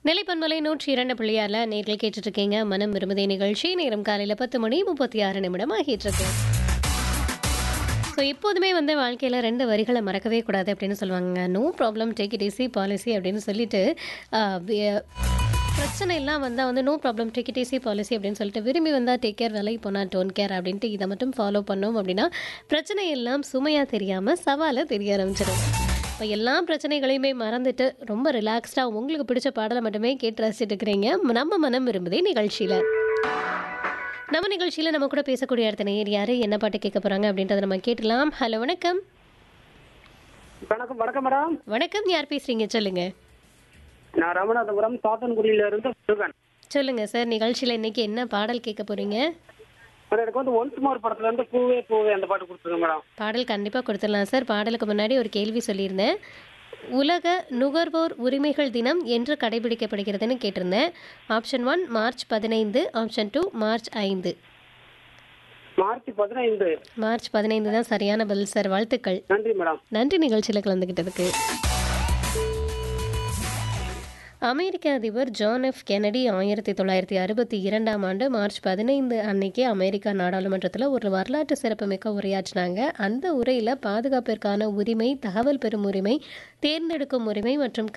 நிலைப்பன்மலை நூற்றி இரண்டு புள்ளியாரில் நேர்கள் கேட்டுட்டு இருக்கீங்க மனம் விரும்புதே நிகழ்ச்சி நேரம் காலையில் பத்து மணி முப்பத்தி ஆறு நிமிடம் ஆகிட்டு இருக்கு ஸோ எப்போதுமே வந்து வாழ்க்கையில் ரெண்டு வரிகளை மறக்கவே கூடாது அப்படின்னு சொல்லுவாங்க no problem take it easy policy அப்படின்னு சொல்லிட்டு ஆஹ், வி- பிரச்சனை எல்லாம் வந்தால் வந்து no problem take it easy policy அப்படின்னு சொல்லிட்டு விரும்பி வந்தால் டேக் கேர் வேலை போனால் டோன் கேர் அப்படின்ட்டு இதை மட்டும் ஃபாலோ பண்ணோம் அப்படின்னா பிரச்சனை எல்லாம் சுமையாக தெரியாமல் சவாலாக தெரிய ஆரம்பிச்சிடும் இப்போ எல்லா பிரச்சனைகளையுமே மறந்துட்டு ரொம்ப ரிலாக்ஸ்டாக உங்களுக்கு பிடிச்ச பாடலை மட்டுமே கேட்டு ரசிச்சுட்டு இருக்கிறீங்க நம்ம மனம் விரும்புதே நிகழ்ச்சியில் நம்ம நிகழ்ச்சியில் நம்ம கூட பேசக்கூடிய அடுத்த நேர் யார் என்ன பாட்டு கேட்க போகிறாங்க அப்படின்றத நம்ம கேட்டலாம் ஹலோ வணக்கம் வணக்கம் வணக்கம் மேடம் வணக்கம் யார் பேசுகிறீங்க சொல்லுங்கள் நான் ராமநாதபுரம் சாத்தன்குடியில இருந்து முருகன் சொல்லுங்கள் சார் நிகழ்ச்சியில் இன்னைக்கு என்ன பாடல் கேட்க போகிறீங்க மேடம் எனக்கு வந்து ஒன்ஸ் மோர் படத்துல இருந்து பூவே பூவே அந்த பாட்டு கொடுத்துருங்க மேடம் பாடல் கண்டிப்பாக கொடுத்துடலாம் சார் பாடலுக்கு முன்னாடி ஒரு கேள்வி சொல்லியிருந்தேன் உலக நுகர்வோர் உரிமைகள் தினம் என்று கடைபிடிக்கப்படுகிறதுன்னு கேட்டிருந்தேன் ஆப்ஷன் ஒன் மார்ச் பதினைந்து ஆப்ஷன் டூ மார்ச் ஐந்து மார்ச் பதினைந்து மார்ச் பதினைந்து தான் சரியான பதில் சார் வாழ்த்துக்கள் நன்றி மேடம் நன்றி நிகழ்ச்சியில் கலந்துக்கிட்டதுக்கு அமெரிக்க அதிபர் ஜான் எஃப் கெனடி ஆயிரத்தி தொள்ளாயிரத்தி அறுபத்தி இரண்டாம் ஆண்டு மார்ச் பதினைந்து அன்னைக்கு அமெரிக்கா நாடாளுமன்றத்தில் ஒரு வரலாற்று சிறப்புமிக்க உரையாற்றினாங்க அந்த உரையில் பாதுகாப்பிற்கான உரிமை தகவல் பெறும் உரிமை தேர்ந்தெடுக்கும் உரிமை மற்றும்